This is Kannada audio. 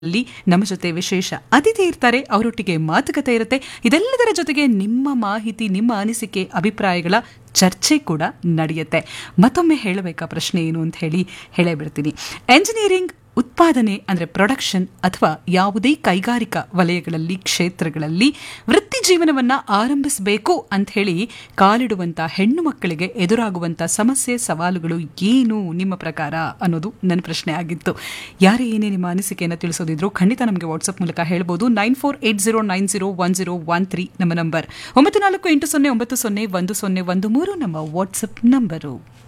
ಅಲ್ಲಿ ನಮ್ಮ ಜೊತೆ ವಿಶೇಷ ಅತಿಥಿ ಇರ್ತಾರೆ ಅವರೊಟ್ಟಿಗೆ ಮಾತುಕತೆ ಇರುತ್ತೆ ಇದೆಲ್ಲದರ ಜೊತೆಗೆ ನಿಮ್ಮ ಮಾಹಿತಿ ನಿಮ್ಮ ಅನಿಸಿಕೆ ಅಭಿಪ್ರಾಯಗಳ ಚರ್ಚೆ ಕೂಡ ನಡೆಯುತ್ತೆ ಮತ್ತೊಮ್ಮೆ ಹೇಳಬೇಕಾ ಪ್ರಶ್ನೆ ಏನು ಅಂತ ಹೇಳಿ ಹೇಳೇ ಬಿಡ್ತೀನಿ ಎಂಜಿನಿಯರಿಂಗ್ ಉತ್ಪಾದನೆ ಅಂದರೆ ಪ್ರೊಡಕ್ಷನ್ ಅಥವಾ ಯಾವುದೇ ಕೈಗಾರಿಕಾ ವಲಯಗಳಲ್ಲಿ ಕ್ಷೇತ್ರಗಳಲ್ಲಿ ವೃತ್ತಿ ಜೀವನವನ್ನು ಆರಂಭಿಸಬೇಕು ಅಂತ ಹೇಳಿ ಕಾಲಿಡುವಂಥ ಹೆಣ್ಣು ಮಕ್ಕಳಿಗೆ ಎದುರಾಗುವಂಥ ಸಮಸ್ಯೆ ಸವಾಲುಗಳು ಏನು ನಿಮ್ಮ ಪ್ರಕಾರ ಅನ್ನೋದು ನನ್ನ ಪ್ರಶ್ನೆ ಆಗಿತ್ತು ಯಾರೇ ಏನೇ ನಿಮ್ಮ ಅನಿಸಿಕೆಯನ್ನು ತಿಳಿಸೋದಿದ್ರು ಖಂಡಿತ ನಮಗೆ ವಾಟ್ಸಪ್ ಮೂಲಕ ಹೇಳ್ಬೋದು nine four eight zero nine zero one zero one three ನಮ್ಮ ನಂಬರ್ ಒಂಬತ್ತು ನಾಲ್ಕು ಎಂಟು ಸೊನ್ನೆ ಒಂಬತ್ತು ಸೊನ್ನೆ ಒಂದು ಸೊನ್ನೆ ಒಂದು ಮೂರು ನಮ್ಮ ವಾಟ್ಸಪ್ ನಂಬರು